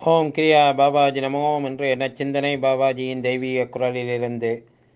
ஓம் கிரியா பாபாஜி நமோம் என்று என சிந்தனை பாபாஜியின் தெய்வீக குரலிலிருந்து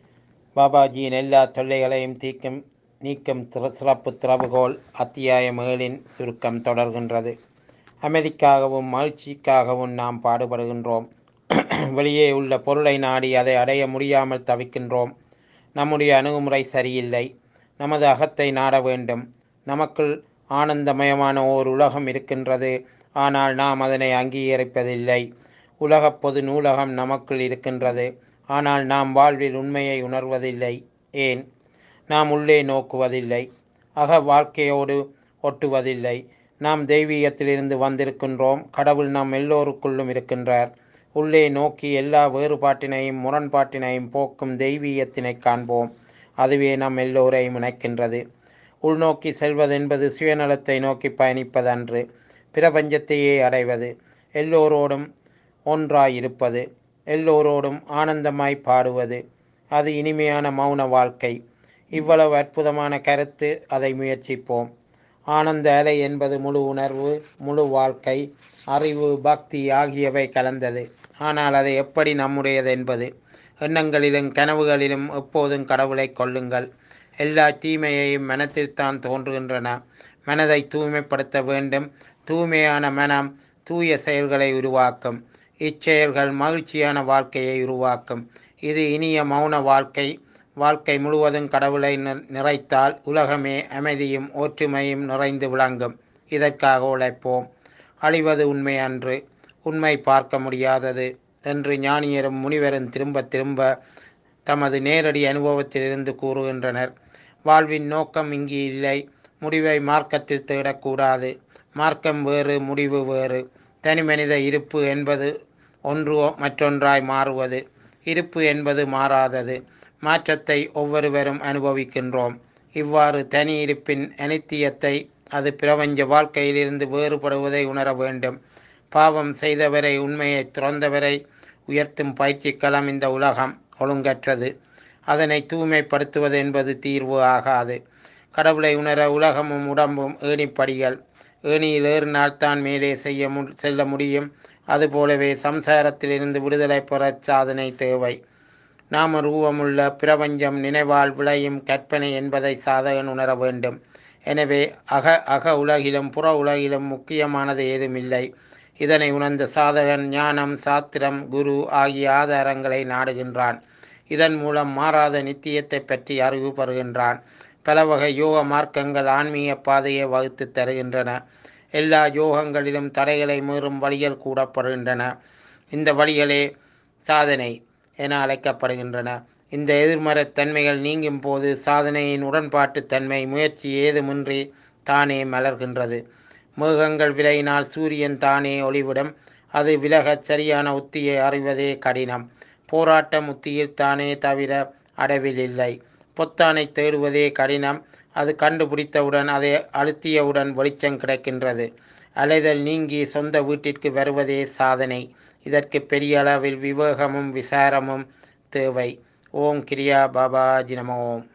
பாபாஜியின் எல்லா தொல்லைகளையும் தீக்கும் நீக்கும் திற- சிறப்பு திறவுகோல் அத்தியாயம் ஏழின் சுருக்கம் தொடர்கின்றது அமைதிக்காகவும் மகிழ்ச்சிக்காகவும் நாம் பாடுபடுகின்றோம் வெளியே உள்ள பொருளை நாடி அதை அடைய முடியாமல் தவிக்கின்றோம் நம்முடைய அணுகுமுறை சரியில்லை நமது அகத்தை நாட வேண்டும் நமக்குள் ஆனந்தமயமான ஓர் உலகம் இருக்கின்றது ஆனால் நாம் அதனை அங்கீகரிப்பதில்லை உலகப் பொது நூலகம் நமக்குள் இருக்கின்றது ஆனால் நாம் வாழ்வில் உண்மையை உணர்வதில்லை ஏன் நாம் உள்ளே நோக்குவதில்லை அக வாழ்க்கையோடு ஒட்டுவதில்லை நாம் தெய்வீகத்திலிருந்து வந்திருக்கின்றோம் கடவுள் நம் எல்லோருக்குள்ளும் இருக்கின்றார் உள்ளே நோக்கி எல்லா வேறுபாட்டினையும் முரண்பாட்டினையும் போக்கும் தெய்வீகத்தினை காண்போம் அதுவே நம் எல்லோரையும் இணைக்கின்றது உள்நோக்கி செல்வதென்பது சுயநலத்தை நோக்கி பயணிப்பதன்று பிரபஞ்சத்தையே அடைவது எல்லோரோடும் ஒன்றாயிருப்பது எல்லோரோடும் ஆனந்தமாய் பாடுவது அது இனிமையான மௌன வாழ்க்கை இவ்வளவு அற்புதமான கருத்து அதை முயற்சிப்போம் ஆனந்த அலை என்பது முழு உணர்வு முழு வாழ்க்கை அறிவு பக்தி ஆகியவை கலந்தது ஆனால் அதை எப்படி நம்முடையது என்பது எண்ணங்களிலும் கனவுகளிலும் எப்போதும் கடவுளை கொள்ளுங்கள் எல்லா தீமையையும் மனத்தில்தான் தோன்றுகின்றன மனதை தூய்மைப்படுத்த வேண்டும் தூய்மையான மனம் தூய செயல்களை உருவாக்கும் இச்செயல்கள் மகிழ்ச்சியான வாழ்க்கையை உருவாக்கும் இது இனிய மௌன வாழ்க்கை வாழ்க்கை முழுவதும் கடவுளை நி- நிறைத்தால் உலகமே அமைதியும் ஒற்றுமையும் நிறைந்து விளங்கும் இதற்காக உழைப்போம் அழிவது உண்மை அன்று உண்மை பார்க்க முடியாதது என்று ஞானியரும் முனிவரும் திரும்ப திரும்ப தமது நேரடி அனுபவத்திலிருந்து கூறுகின்றனர் வாழ்வின் நோக்கம் இங்கு இல்லை முடிவை மார்க்கத்தில் தேடக்கூடாது மார்க்கம் வேறு முடிவு வேறு தனிமனித இருப்பு என்பது ஒன்று மற்றொன்றாய் மாறுவது இருப்பு என்பது மாறாதது மாற்றத்தை ஒவ்வொருவரும் அனுபவிக்கின்றோம் இவ்வாறு தனி இருப்பின் அனித்தியத்தை அது பிரபஞ்ச வாழ்க்கையிலிருந்து வேறுபடுவதை உணர வேண்டும் பாவம் செய்தவரை உண்மையை துறந்தவரை உயர்த்தும் பயிற்சிக்களம் இந்த உலகம் ஒழுங்கற்றது அதனை தூய்மைப்படுத்துவது என்பது தீர்வு ஆகாது கடவுளை உணர உலகமும் உடம்பும் ஏணிப்படிகள் ஏணியில் ஏறினால்தான் மேலே செய்ய மு செல்ல முடியும் அதுபோலவே சம்சாரத்திலிருந்து விடுதலை பெற சாதனை தேவை நாம ரூபமுள்ள பிரபஞ்சம் நினைவால் விளையும் கற்பனை என்பதை சாதகன் உணர வேண்டும் எனவே அக அக உலகிலும் புற உலகிலும் முக்கியமானது ஏதுமில்லை இதனை உணர்ந்த சாதகன் ஞானம் சாத்திரம் குரு ஆகிய ஆதாரங்களை நாடுகின்றான் இதன் மூலம் மாறாத நித்தியத்தை பற்றி அறிவு பெறுகின்றான் பல வகை யோக மார்க்கங்கள் ஆன்மீக பாதையை வகுத்து தருகின்றன எல்லா யோகங்களிலும் தடைகளை மீறும் வழிகள் கூடப்படுகின்றன இந்த வழிகளே சாதனை என அழைக்கப்படுகின்றன இந்த எதிர்மறைத் தன்மைகள் நீங்கும் போது சாதனையின் உடன்பாட்டுத் தன்மை முயற்சி ஏதுமின்றி தானே மலர்கின்றது மேகங்கள் விலகினால் சூரியன் தானே ஒளிவிடும் அது விலகச் சரியான உத்தியை அறிவதே கடினம் போராட்டம் உத்தியில் தானே தவிர அடைவில் இல்லை பொத்தானை தேடுவதே கடினம் அது கண்டுபிடித்தவுடன் அதை அழுத்தியவுடன் வெளிச்சம் கிடைக்கின்றது அலைதல் நீங்கி சொந்த வீட்டிற்கு வருவதே சாதனை இதற்கு பெரிய அளவில் விவேகமும் விசாரமும் தேவை ஓம் கிரியா பாபாஜி நம ஓம்